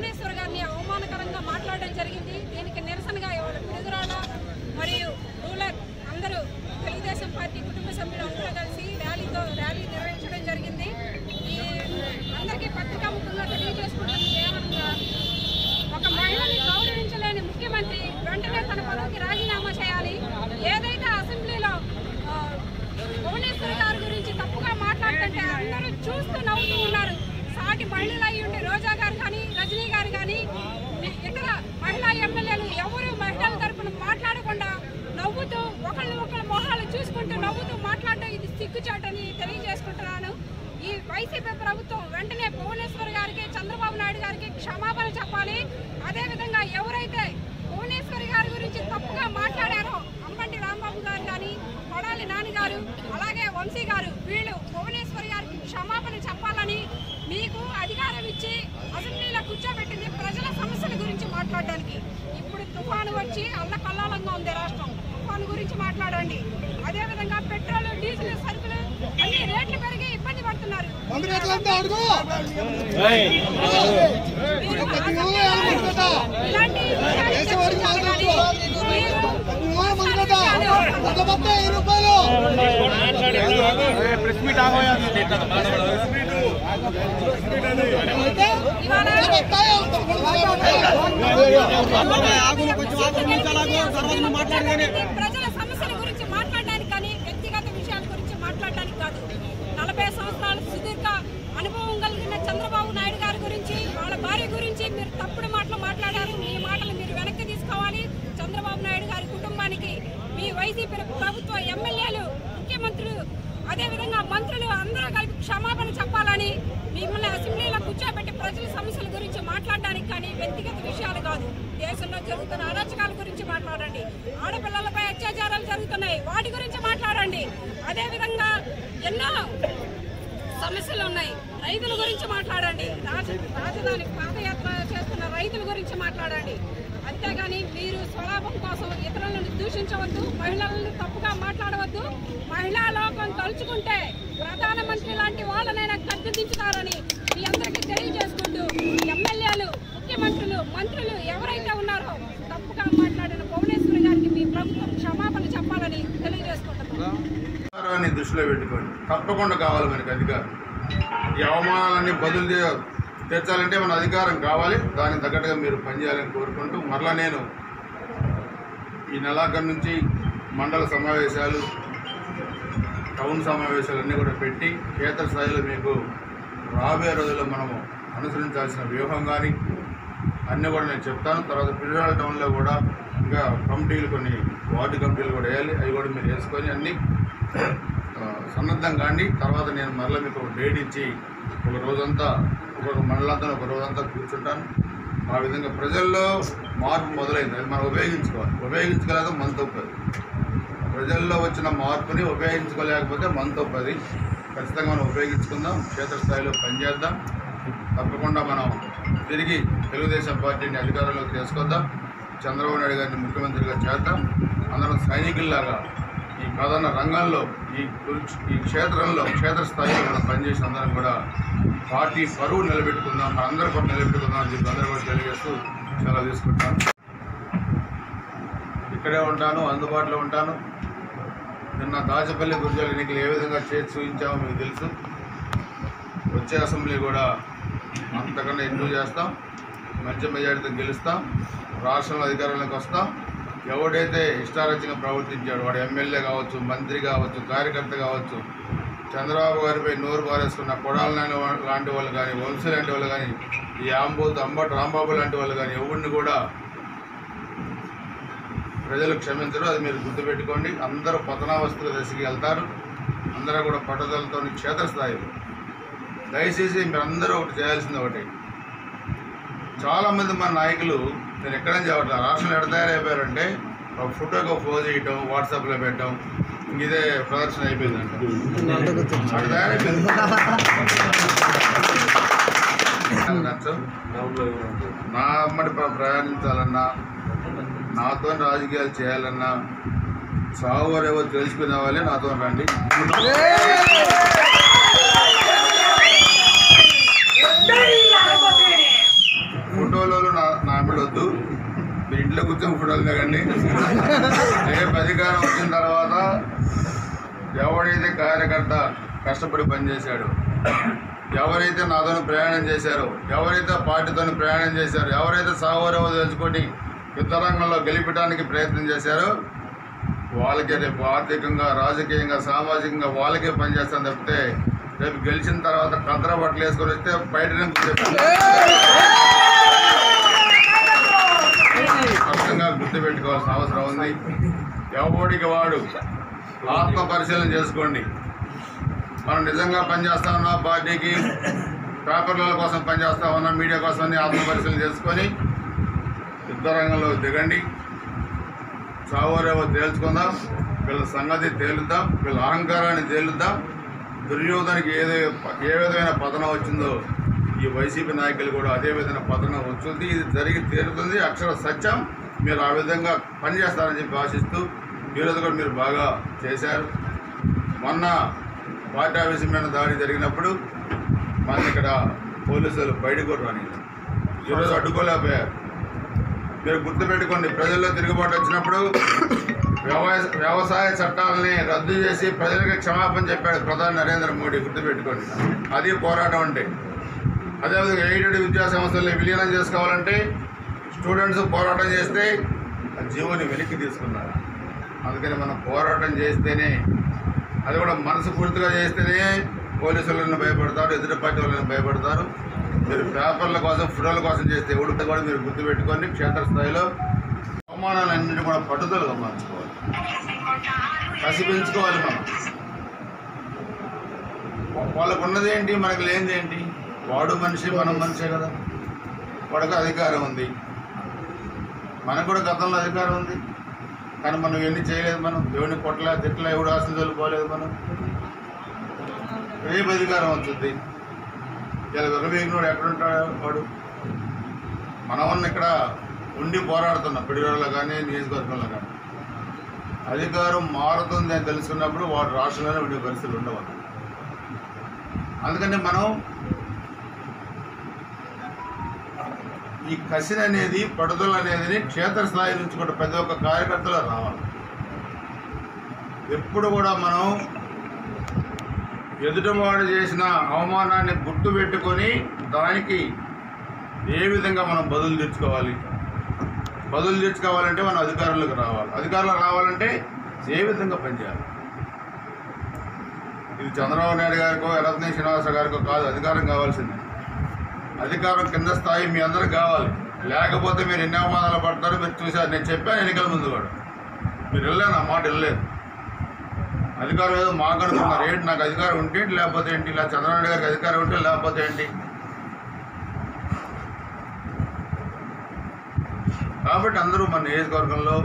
భువనేశ్వర్ గారిని అవమానకరంగా మాట్లాడడం జరిగింది దీనికి నిరసనగా ఇవాళ పిడుగురాల మరియు రూలర్ అందరూ తెలుగుదేశం పార్టీ కుటుంబ సభ్యులు అందరూ కలిసి ర్యాలీతో ర్యాలీ నిర్వహించడం జరిగింది ఈ అందరికీ పత్రికాముఖంగా తెలియజేసుకుంటున్నది ఏమనగా ఒక మహిళని గౌరవించలేని ముఖ్యమంత్రి వెంటనే తన పదవికి రాజీనామా చేయాలి ఏదైతే అసెంబ్లీలో ఆ, భువనేశ్వర్ గారి గురించి తప్పుగా మాట్లాడుతుంటే అందరూ చూస్తూ నవ్వుతూ ఉన్నారు సాటి మహిళలు అయి ఉండి రోజా గారు కానీ రజనీ గారు కానీ ఇతర మహిళా ఎమ్మెల్యేలు ఎవరు మహిళల తరపున మాట్లాడకుండా నవ్వుతూ ఒకళ్ళు ఒకళ్ళ మొహాలు చూసుకుంటూ నవ్వుతూ మాట్లాడడం ఇది సిగ్గుచాటని తెలియజేసుకుంటున్నాను ఈ వైసీపీ ప్రభుత్వం వెంటనే భువనేశ్వర్ గారికి చంద్రబాబు నాయుడు గారికి క్షమాపణ చెప్పాలి అదేవిధంగా ఎవరైతే భువనేశ్వరి గారి గురించి తప్పుగా మాట్లాడారో అంబంటి రాంబాబు గారు కానీ కొడాలి నాని గారు అలాగే వంశీ గారు వీళ్ళు భువనేశ్వరి గారికి క్షమాపణ చెప్పాలని మీకు అధికారం ఇచ్చి అసెంబ్లీలో కూర్చోబెట్టింది ప్రజల సమస్యల గురించి మాట్లాడడానికి ఇప్పుడు తుఫాను వచ్చి అల్లకల్లాలంగా ఉంది రాష్ట్రం తుఫాను గురించి మాట్లాడండి అదేవిధంగా పెట్రోల్ డీజిల్ సరుకులు అన్ని రేట్లు పెరిగి ఇబ్బంది పడుతున్నారు మందు రేట్లంతా అడుగు మీరు ప్రతి ఊళ్ళో ఏడు మంది కట్ట ఇలాంటి విషయాలు దేశవాడికి చర్చించాలి మాట్లాడుతూ కానీ మీరు ప్రతి ఊళ్ళో మందు కట్ట వంద మొత్తం వెయ్యి రూపాయలు అయితే ఇవాళ వస్తాయో ప్రజల సమస్యల గురించి మాట్లాడడానికి కానీ వ్యక్తిగత విషయాల గురించి మాట్లాడడానికి కాదు నలభై సంవత్సరాల సుదీర్ఘ అనుభవం కలిగిన చంద్రబాబు నాయుడు గారి గురించి వాళ్ళ భార్య గురించి మీరు తప్పుడు మాటలు మాట్లాడారు మీ మాటలు మీరు వెనక్కి తీసుకోవాలి చంద్రబాబు నాయుడు గారి కుటుంబానికి మీ వైసీపీ ప్రభుత్వ ఎమ్మెల్యేలు ముఖ్యమంత్రులు అదేవిధంగా మంత్రులు అందరూ కలిపి క్షమాపణ చెప్పాలని మిమ్మల్ని అసెంబ్లీలో కూర్చోబెట్టి ప్రజల సమస్యల గురించి మాట్లాడడానికి కానీ వ్యక్తిగత విషయాలు కాదు దేశంలో జరుగుతున్న అరాచకాల గురించి మాట్లాడండి ఆడపిల్లలపై అత్యాచారాలు జరుగుతున్నాయి వాటి గురించి మాట్లాడండి అదేవిధంగా ఎన్నో సమస్యలు ఉన్నాయి రైతుల గురించి మాట్లాడండి రాజ- రాజధాని పాదయాత్ర చేస్తున్న రైతుల గురించి మాట్లాడండి అంతేగాని మీరు స్వలాభం కోసం ఇతరులను దూషించవద్దు మహిళలను తప్పుగా మాట్లాడవద్దు మహిళా లోకం తలుచుకుంటే ప్రధానమంత్రి లాంటి వాళ్ళనైనా గద్దెదించుతారని మీ అందరికీ తెలియజేసుకుంటూ ఎమ్మెల్యేలు ముఖ్యమంత్రులు మంత్రులు ఎవరైతే ఉన్నారో తప్పుగా మాట్లాడిన భువనేశ్వరి గారికి మీ ప్రభుత్వం క్షమాపణ చెప్పాలని తెలియజేసుకుంటున్నాను అధికారాన్ని దృష్టిలో పెట్టుకోండి తప్పకుండా కావాలి మనకి అధికారం ఈ అవమానాలన్నీ బదులు తీ- తీర్చాలంటే మన అధికారం కావాలి దానికి తగ్గట్టుగా మీరు పనిచేయాలని కోరుకుంటూ మరలా నేను ఈ నెలాఖరు నుంచి మండల సమావేశాలు టౌన్ సమావేశాలన్నీ కూడా పెట్టి క్షేత్రస్థాయిలో మీకు రాబోయే రోజుల్లో మనము అనుసరించాల్సిన వ్యూహం కానీ అన్నీ కూడా నేను చెప్తాను తర్వాత పిల్లల టౌన్లో కూడా ఇంకా కమిటీలు కొన్ని వార్డు కమిటీలు కూడా వేయాలి అవి కూడా మీరు వేసుకొని అన్నీ ఆ, సన్నద్ధం కాండి తర్వాత నేను మరలా మీకు ఒక డేట్ ఇచ్చి ఒక రోజంతా ఒక్కొక్క మండలంతా ఒక రోజంతా కూర్చుంటాను ఆ విధంగా ప్రజల్లో మార్పు మొదలైంది అది మనం ఉపయోగించుకోవాలి ఉపయోగించుకోలేక మన తప్పది ప్రజల్లో వచ్చిన మార్పుని ఉపయోగించుకోలేకపోతే మన తప్పది ఖచ్చితంగా మనం ఉపయోగించుకుందాం క్షేత్రస్థాయిలో పనిచేద్దాం తప్పకుండా మనం తిరిగి తెలుగుదేశం పార్టీని అధికారంలోకి తీసుకొద్దాం చంద్రబాబు నాయుడు గారిని ముఖ్యమంత్రిగా చేద్దాం అందరం సైనికుల్లాగా ఈ ప్రధాన రంగంలో ఈ కురు- ఈ క్షేత్రంలో క్షేత్రస్థాయిలో మనం పనిచేసి అందరం కూడా పార్టీ పరువు నిలబెట్టుకుందాం మనందరం కూడా నిలబెట్టుకుందాం అని చెప్పి అందరూ కూడా తెలియజేస్తూ సెలవు తీసుకుంటాను ఇక్కడే ఉంటాను అందుబాటులో ఉంటాను నిన్న దాచపల్లి గురిజాల ఎన్నికలు ఏ విధంగా చేసి చూపించామో మీకు తెలుసు వచ్చే అసెంబ్లీ కూడా అంతకన్నా ఎక్కువ చేస్తాం మంచి మెజార్టీతో గెలుస్తాం రాష్ట్రంలో అధికారంలోకి వస్తాం ఎవడైతే ఇష్టారచంగా ప్రవర్తించాడు వాడు ఎమ్మెల్యే కావచ్చు మంత్రి కావచ్చు కార్యకర్త కావచ్చు చంద్రబాబు గారిపై నోరు పారేసుకున్న కొడాల నాని వా- లాంటి వాళ్ళు కానీ వంశీ లాంటి వాళ్ళు కానీ ఈ ఆంబోతు అంబటి రాంబాబు లాంటి వాళ్ళు కానీ ఎవరిని కూడా ప్రజలు క్షమించరు అది మీరు గుర్తుపెట్టుకోండి అందరూ పతనావస్థల దశకి వెళ్తారు అందరూ కూడా పట్టుదలతో క్షేత్రస్థాయిలో దయచేసి మీరందరూ ఒకటి చేయాల్సింది ఒకటి చాలామంది మన నాయకులు నేను ఎక్కడని చెప్పట్లా రాష్ట్రంలో ఎక్కడ తయారైపోయారంటే ఒక ఫోటోకి ఒక ఫోన్ చేయటం వాట్సాప్లో పెట్టడం ఇంక ఇదే ప్రదర్శన అయిపోయిందంట అక్కడ తయారైపోయింది నాకు నచ్చవు. నా అమ్మడి ప్ర- ప్రయాణించాలన్నా నాతో రాజకీయాలు చేయాలన్నా సాగు వరేవో తెలుసుకునే వాళ్ళే నాతో రండి ఫోటో సత్యం ఫోటోలు దిగండి రేపు అధికారం వచ్చిన తర్వాత ఎవడైతే కార్యకర్త కష్టపడి పనిచేశాడు ఎవరైతే నాతో ప్రయాణం చేశారో ఎవరైతే పార్టీతో ప్రయాణం చేశారో ఎవరైతే సాగోరవ తెలుసుకొని యుద్ధ రంగంలో గెలిపడానికి ప్రయత్నం చేశారో వాళ్ళకే రేపు ఆర్థికంగా రాజకీయంగా సామాజికంగా వాళ్ళకే పనిచేస్తాను తప్పితే రేపు గెలిచిన తర్వాత కద్ర బట్టలు వేసుకొని వస్తే బయట నుంచి చెప్పాను స్పష్టంగా గుర్తుపెట్టుకోవాల్సిన అవసరం ఉంది ఎవడికి వాడు ఆత్మ పరిశీలన చేసుకోండి మనం నిజంగా పనిచేస్తా ఉన్నాం పార్టీకి పేపర్ల కోసం పనిచేస్తా ఉన్నాం మీడియా కోసం అన్ని ఆత్మ పరిశీలన చేసుకొని యుద్ధ రంగంలో దిగండి చావరేవో తేల్చుకుందాం వీళ్ళ సంగతి తేలుద్దాం వీళ్ళ అహంకారాన్ని తేలుద్దాం దుర్యోధనకి ఏదో ఏ విధమైన పతనం వచ్చిందో ఈ వైసీపీ నాయకులు కూడా అదే విధమైన పతనం వచ్చింది ఇది జరిగి తీరుతుంది అక్షర సత్యం మీరు ఆ విధంగా పనిచేస్తారని చెప్పి ఆశిస్తూ ఈరోజు కూడా మీరు బాగా చేశారు మొన్న పార్టీ ఆఫీసు మీద దాడి జరిగినప్పుడు మన ఇక్కడ పోలీసులు బయటకు రాని ఈరోజు అడ్డుకోలేకపోయారు మీరు గుర్తుపెట్టుకోండి ప్రజల్లో తిరుగుబాటు వచ్చినప్పుడు వ్యవసాయ వ్యవసాయ చట్టాలని రద్దు చేసి ప్రజలకు క్షమాపణ చెప్పాడు ప్రధాని నరేంద్ర మోడీ గుర్తుపెట్టుకోండి అది పోరాటం అంటే అదేవిధంగా ఎయిడెడ్ విద్యా సంస్థల్ని విలీనం చేసుకోవాలంటే స్టూడెంట్స్ పోరాటం చేస్తే ఆ జీవోని వెనక్కి తీసుకున్నారు అందుకని మనం పోరాటం చేస్తేనే అది కూడా మనసు పూర్తిగా చేస్తేనే పోలీసులను భయపడతారు ఎదురు పార్టీ వాళ్ళని భయపడతారు మీరు పేపర్ల కోసం ఫోటోల కోసం చేస్తే ఎవడు కూడా మీరు గుర్తుపెట్టుకొని క్షేత్రస్థాయిలో అవమానాలన్నింటినీ కూడా పట్టుదలగా మార్చుకోవాలి కసి పెంచుకోవాలి మనం వాళ్ళకు ఉన్నది ఏంటి మనకు లేనిది ఏంటి వాడు మనిషి మనం మనిషే కదా వాడికి అధికారం ఉంది మనకు కూడా గతంలో అధికారం ఉంది కానీ మనం ఎన్ని చేయలేదు మనం దేవుని కొట్టలే తిట్టలే ఎవడు ఆస్తులు చదువుకోలేదు మనం రేపు అధికారం వచ్చింది ఇలా విరవేగినోడు ఎక్కడుంటాడు వాడు మనవన్న ఇక్కడ ఉండి పోరాడుతున్నాం పిడిగడలో కానీ నియోజకవర్గంలో కానీ అధికారం మారుతుంది అని తెలుసుకున్నప్పుడు వాడు రాష్ట్రంలోనే ఉండే పరిస్థితులు ఉండవు అందుకని మనం ఈ కసిన్ అనేది పడుదల అనేది క్షేత్రస్థాయి నుంచి కూడా ప్రతి ఒక్క కార్యకర్తలో రావాలి ఎప్పుడు కూడా మనం ఎదుటివాడు చేసిన అవమానాన్ని గుర్తు పెట్టుకొని దానికి ఏ విధంగా మనం బదులు తెచ్చుకోవాలి బదులు తెచ్చుకోవాలంటే మనం అధికారులకు రావాలి అధికారులకు రావాలంటే ఏ విధంగా పనిచేయాలి ఇది చంద్రబాబు నాయుడు గారికో రత్న శ్రీనివాస గారికో కాదు అధికారం కావాల్సింది అధికారం కింద స్థాయి మీ అందరికి కావాలి లేకపోతే మీరు ఎన్ని అవమానాలు పడతారో మీరు చూశారు నేను చెప్పాను ఎన్నికల ముందు కూడా మీరు వెళ్ళాను ఆ మాట వెళ్ళలేదు అధికారం ఏదో మాకు అనుకున్నారు ఏంటి నాకు అధికారం ఉంటే ఏంటి లేకపోతే ఏంటి ఇలా చంద్రబాబు నాయుడు గారికి అధికారం ఉంటే లేకపోతే ఏంటి కాబట్టి అందరూ మన నియోజకవర్గంలో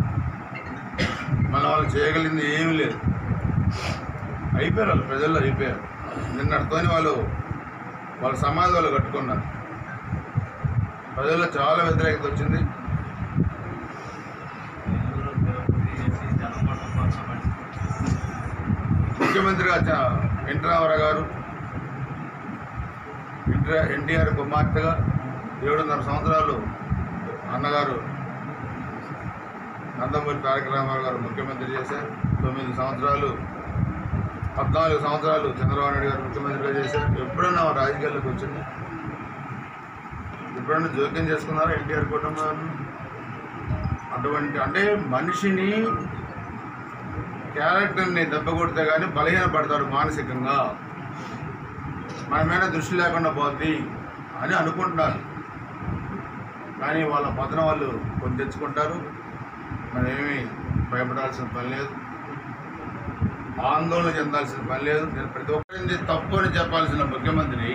మన వాళ్ళు చేయగలిగింది ఏమీ లేదు అయిపోయారు వాళ్ళు ప్రజల్లో అయిపోయారు నిన్నటితోని వాళ్ళు వాళ్ళ సమాధాలు కట్టుకున్నారు ప్రజల్లో చాలా వ్యతిరేకత వచ్చింది ముఖ్యమంత్రిగా చ- ఎన్టీ రామారావు గారు ఎన్టీ- ఎన్టీఆర్ కుమార్తెగా ఏడున్నర సంవత్సరాలు అన్నగారు నందమూరి తారక రామారావు గారు ముఖ్యమంత్రి చేశారు తొమ్మిది సంవత్సరాలు పద్నాలుగు సంవత్సరాలు చంద్రబాబు నాయుడు గారు ముఖ్యమంత్రిగా చేశారు ఎప్పుడన్నా రాజకీయాల్లోకి వచ్చింది ఎప్పుడన్నా జోక్యం చేసుకున్నారా ఎన్టీఆర్ కుటుంబం అటువంటి అంటే మనిషిని క్యారెక్టర్ని దెబ్బ కొడితే కానీ బలహీన పడతాడు మానసికంగా మన మీద దృష్టి లేకుండా పోద్ది అని అనుకుంటున్నారు కానీ వాళ్ళ పతనం వాళ్ళు కొని తెచ్చుకుంటారు మనమేమి భయపడాల్సిన పని లేదు ఆందోళన చెందాల్సిన పని లేదు నేను ప్రతి ఒక్కరింది తప్పు అని చెప్పాల్సిన ముఖ్యమంత్రి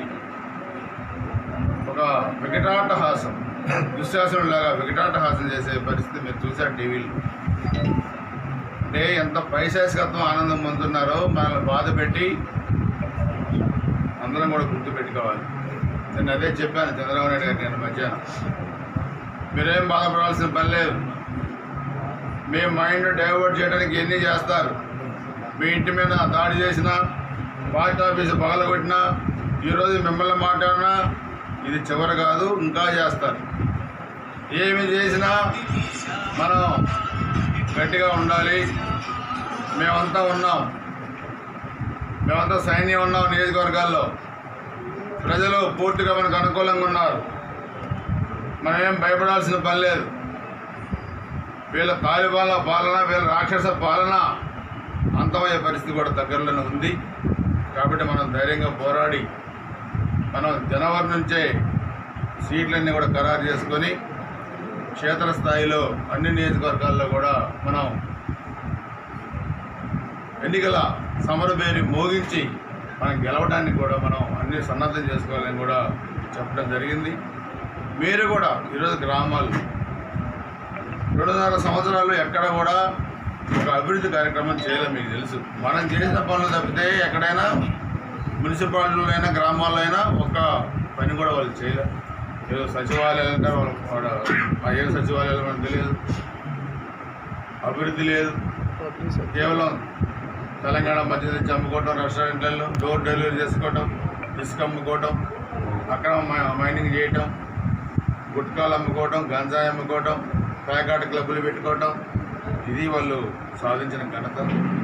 ఒక వికటాటహాసం దుశ్శాసనం లాగా వికటాటహాసం చేసే పరిస్థితి మీరు చూశారు టీవీలో అంటే ఎంత పైశాసికత్వం ఆనందం పొందుతున్నారో మనల్ని బాధ పెట్టి అందరం కూడా గుర్తు పెట్టుకోవాలి నేను అదే చెప్పాను చంద్రబాబు నాయుడు గారు నేను మధ్యాహ్నం మీరేం బాధపడాల్సిన పని లేదు మీ మైండ్ డైవర్ట్ చేయడానికి ఎన్ని చేస్తారు మీ ఇంటి మీద దాడి చేసినా పార్టీ ఆఫీసు పగలగొట్టినా ఈరోజు మిమ్మల్ని మాట్లాడినా ఇది చివరి కాదు ఇంకా చేస్తారు ఏమి చేసినా మనం గట్టిగా ఉండాలి మేమంతా ఉన్నాం మేమంతా సైన్యం ఉన్నాం నియోజకవర్గాల్లో ప్రజలు పూర్తిగా మనకు అనుకూలంగా ఉన్నారు మనమేం భయపడాల్సిన పని లేదు వీళ్ళ తాలిబాన్ల పాలన వీళ్ళ రాక్షస పాలన అంతమయ్యే పరిస్థితి కూడా దగ్గరలోనే ఉంది కాబట్టి మనం ధైర్యంగా పోరాడి మనం జనవరి నుంచే సీట్లన్నీ కూడా ఖరారు చేసుకొని క్షేత్రస్థాయిలో అన్ని నియోజకవర్గాల్లో కూడా మనం ఎన్నికల సమరబేరి మోగించి మనం గెలవడానికి కూడా మనం అన్ని సన్నద్ధం చేసుకోవాలని కూడా చెప్పడం జరిగింది మీరు కూడా ఈరోజు గ్రామాలు రెండున్నర సంవత్సరాలు ఎక్కడ కూడా ఒక అభివృద్ధి కార్యక్రమం చేయలేదు మీకు తెలుసు మనం చేసిన పనులు తప్పితే ఎక్కడైనా మున్సిపాలిటీలో అయినా గ్రామాల్లో అయినా ఒక పని కూడా వాళ్ళు చేయలేదు ఏదో సచివాలయాలు అంటే వాళ్ళు వాడు ఆ ఏ సచివాలయాలు మనకు తెలియదు అభివృద్ధి లేదు కేవలం తెలంగాణ మధ్య నుంచి అమ్ముకోవటం రెస్టారెంట్లలో డోర్ డెలివరీ చేసుకోవటం ఇసుక అమ్ముకోవటం అక్రమ మై- మైనింగ్ చేయటం గుట్కాలు అమ్ముకోవటం గంజాయి అమ్ముకోవటం ప్యాకాట్ క్లబ్బులు పెట్టుకోవటం ఇది వాళ్ళు సాధించిన ఘనత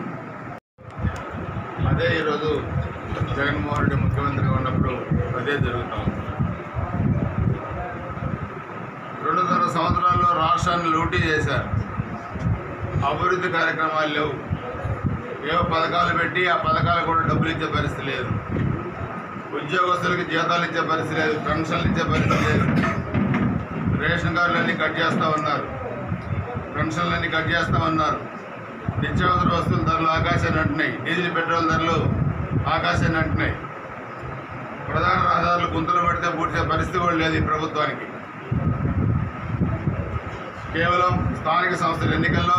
అదే ఈరోజు జగన్మోహన్ రెడ్డి ముఖ్యమంత్రిగా ఉన్నప్పుడు అదే జరుగుతూ ఉంది రెండున్నర సంవత్సరాల్లో రాష్ట్రాన్ని లూటీ చేశారు అభివృద్ధి కార్యక్రమాలు లేవు ఏవో పథకాలు పెట్టి ఆ పథకాలు కూడా డబ్బులు ఇచ్చే పరిస్థితి లేదు ఉద్యోగస్తులకి జీతాలు ఇచ్చే పరిస్థితి లేదు పెన్షన్లు ఇచ్చే పరిస్థితి లేదు రేషన్ కార్డులన్నీ కట్ చేస్తూ ఉన్నారు పెన్షన్లన్నీ కట్ చేస్తూ ఉన్నారు నిత్యావసర వస్తువుల ధరలు ఆకాశాన్ని అంటున్నాయి డీజిల్ పెట్రోల్ ధరలు ఆకాశాన్ని అంటున్నాయి ప్రధాన రహదారులు గుంతలు పడితే పూడ్చే పరిస్థితి కూడా లేదు ఈ ప్రభుత్వానికి కేవలం స్థానిక సంస్థల ఎన్నికల్లో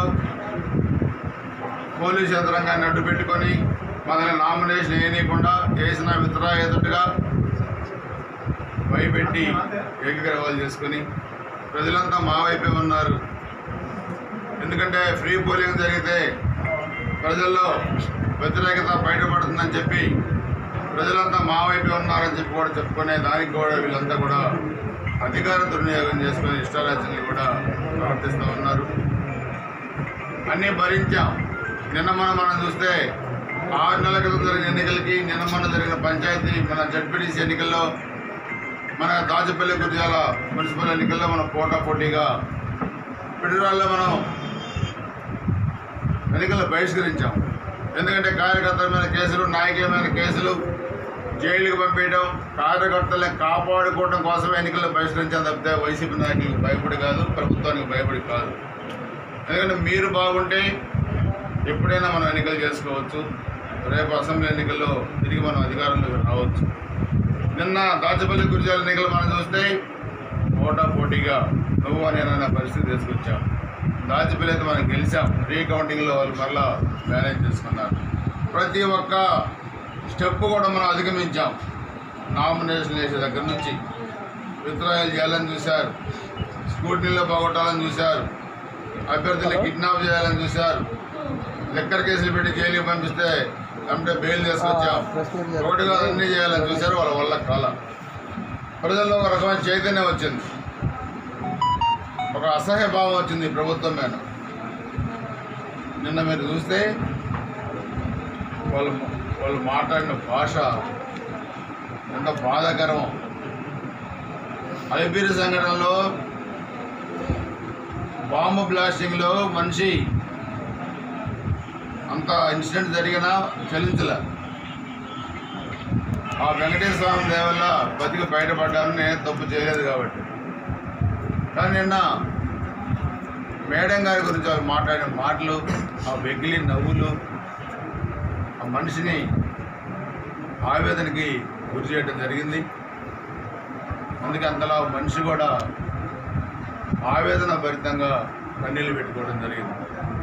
పోలీసు యంత్రాంగాన్ని అడ్డు పెట్టుకొని మనల్ని నామినేషన్ వేయనీయకుండా చేసిన విత్డ్రా ఎదుటిగా భయపెట్టి ఏకగ్రహాలు చేసుకొని ప్రజలంతా మా వైపే ఉన్నారు ఎందుకంటే ఫ్రీ పోలింగ్ జరిగితే ప్రజల్లో వ్యతిరేకత బయటపడుతుందని చెప్పి ప్రజలంతా మా వైపే ఉన్నారని చెప్పి కూడా చెప్పుకునే దానికి కూడా వీళ్ళంతా కూడా అధికార దుర్వినియోగం చేసుకుని ఇష్టారాజ్యాలు కూడా ప్రవర్తిస్తూ ఉన్నారు అన్నీ భరించాం నిన్న మనం మనం చూస్తే ఆరు నెలల క్రితం జరిగిన ఎన్నికలకి నిన్న మొన్న జరిగిన పంచాయతీ మన జడ్పీటీసీ ఎన్నికల్లో మన దాచపల్లి గురిజాల మున్సిపల్ ఎన్నికల్లో మనం పోటా పోటీగా పిడురాల్లో మనం ఎన్నికల్లో బహిష్కరించాం ఎందుకంటే కార్యకర్తల మీద కేసులు నాయకుల మీద కేసులు జైలుకి పంపించడం కార్యకర్తల్ని కాపాడుకోవడం కోసమే ఎన్నికల్లో బహిష్కరించాం తప్పితే వైసీపీ నాయకులకు భయపడి కాదు ప్రభుత్వానికి భయపడి కాదు ఎందుకంటే మీరు బాగుంటే ఎప్పుడైనా మనం ఎన్నికలు చేసుకోవచ్చు రేపు అసెంబ్లీ ఎన్నికల్లో తిరిగి మనం అధికారంలోకి రావచ్చు నిన్న దాచపల్లి గురిజాల ఎన్నికలు మనం చూస్తే పోటా పోటీగా నువ్వు నేనన్న పరిస్థితి తీసుకొచ్చాం దాచపల్లి అయితే మనం గెలిచాం రీకౌంటింగ్లో వాళ్ళు మళ్ళా మేనేజ్ చేసుకున్నారు ప్రతి ఒక్క స్టెప్ కూడా మనం అధిగమించాం నామినేషన్ వేసే దగ్గర నుంచి విత్డ్రాయల్ చేయాలని చూశారు స్కూటీలో పోగొట్టాలని చూశారు అభ్యర్థులు కిడ్నాప్ చేయాలని చూశారు లెక్కర్ కేసులు పెట్టి జైలుకి పంపిస్తే అంటే బెయిల్ తీసుకొచ్చాం ఒకటిగా అన్ని చేయాలని చూశారు వాళ్ళ వల్ల కాల ప్రజల్లో ఒక రకమైన చైతన్యం వచ్చింది ఒక అసహ్య భావం వచ్చింది ఈ ప్రభుత్వం మీద నిన్న మీరు చూస్తే వాళ్ళు వాళ్ళు మాట్లాడిన భాష ఎంత బాధాకరం ఐపీఎల్ సంఘటనలో బాంబు బ్లాస్టింగ్లో మనిషి అంత ఇన్సిడెంట్ జరిగినా చెల్లించలే ఆ వెంకటేశ్వర స్వామి దేవల్ల బతికి బయటపడ్డాను నేను తప్పు చేయలేదు కాబట్టి కానీ నిన్న మేడం గారి గురించి వాళ్ళు మాట్లాడిన మాటలు ఆ వెగిలి నవ్వులు ఆ మనిషిని ఆవేదనకి గురి చేయడం జరిగింది అందుకే అంతలా ఆ మనిషి కూడా ఆవేదన భరితంగా కన్నీళ్ళు పెట్టుకోవడం జరిగింది